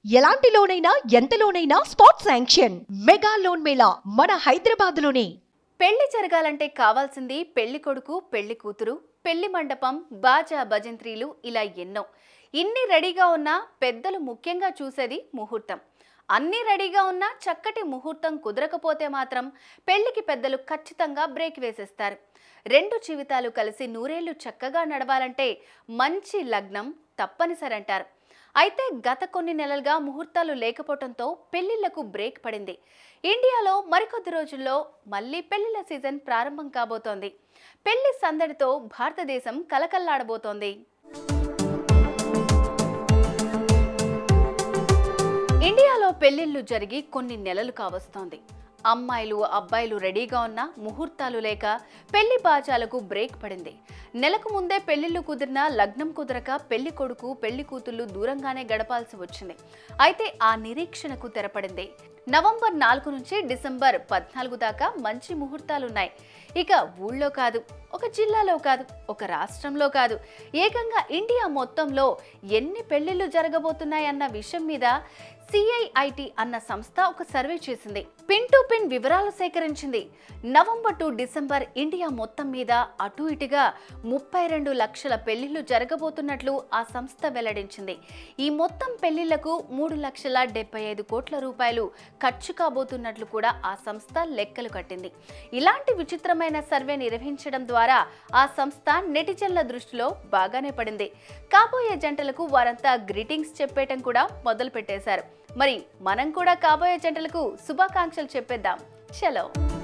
ఎలాంటి లోనైనా ఎంత లోనైనా spot sanction mega loan mela మన హైదరాబాద్ లోనే పెళ్లి జరగాలంటే కావాల్సింది పెళ్లి కొడుకు పెళ్లి కూతురు పెళ్లి మండపం బాజా భజంత్రీలు ఇలా ఎన్నో ఇన్ని రెడీగా ఉన్నా పెద్దలు ముఖ్యంగా చూసేది ముహూర్తం అన్నీ రెడీగా ఉన్నా చక్కటి ముహూర్తం కుదరకపోతే మాత్రం పెళ్లికి పెద్దలు ఖచ్చితంగా బ్రేక్ వేసేస్తారు రెండు జీవితాలు కలిసి నూరేళ్లు చక్కగా నడవాలంటే మంచి లగ్నం తప్పనిసరి అంటారు అయితే గత కొన్ని నెలలుగా ముహూర్తాలు లేకపోవడంతో పెళ్లిళ్లకు బ్రేక్ పడింది ఇండియాలో మరికొద్ది రోజుల్లో మళ్ళీ పెళ్లిళ్ల సీజన్ ప్రారంభం కాబోతోంది పెళ్లి సందడితో భారతదేశం కలకల్లాడబోతోంది ఇండియాలో పెళ్లిళ్లు జరిగి కొన్ని నెలలు కావస్తోంది అమ్మాయిలు అబ్బాయిలు రెడీగా ఉన్న ముహూర్తాలు లేక పెళ్లి బాజాలకు బ్రేక్ పడింది నెలకు ముందే పెళ్లిళ్లు కుదిరినా లగ్నం కుదరక పెళ్లి కొడుకు పెళ్లి కూతుళ్ళు దూరంగానే గడపాల్సి వచ్చింది అయితే ఆ నిరీక్షణకు తెరపడింది నవంబర్ నాలుగు నుంచి డిసెంబర్ పద్నాలుగు దాకా మంచి ముహూర్తాలున్నాయి ఇక ఊళ్ళో కాదు ఒక జిల్లాలో కాదు ఒక రాష్ట్రంలో కాదు ఏకంగా ఇండియా మొత్తంలో ఎన్ని పెళ్లిళ్లు జరగబోతున్నాయన్న విషయం మీద సిఐఐటి అన్న సంస్థ ఒక సర్వే చేసింది పిన్ టు పిన్ వివరాలు సేకరించింది నవంబర్ టు డిసెంబర్ ఇండియా మొత్తం మీద అటు ఇటుగా ముప్పై రెండు లక్షల పెళ్లిళ్లు జరగబోతున్నట్లు ఆ సంస్థ వెల్లడించింది ఈ మొత్తం పెళ్లిళ్లకు మూడు లక్షల డెబ్బై ఐదు కోట్ల రూపాయలు ఖర్చు కాబోతున్నట్లు కూడా ఆ సంస్థ లెక్కలు కట్టింది ఇలాంటి విచిత్రమైన సర్వే నిర్వహించడం ద్వారా ఆ సంస్థ నెటిజన్ల దృష్టిలో బాగానే పడింది కాబోయే జంటలకు వారంతా గ్రీటింగ్స్ చెప్పేయటం కూడా మొదలు పెట్టేశారు మరి మనం కూడా కాబోయే జంటలకు శుభాకాంక్షలు చెప్పేద్దాం చలో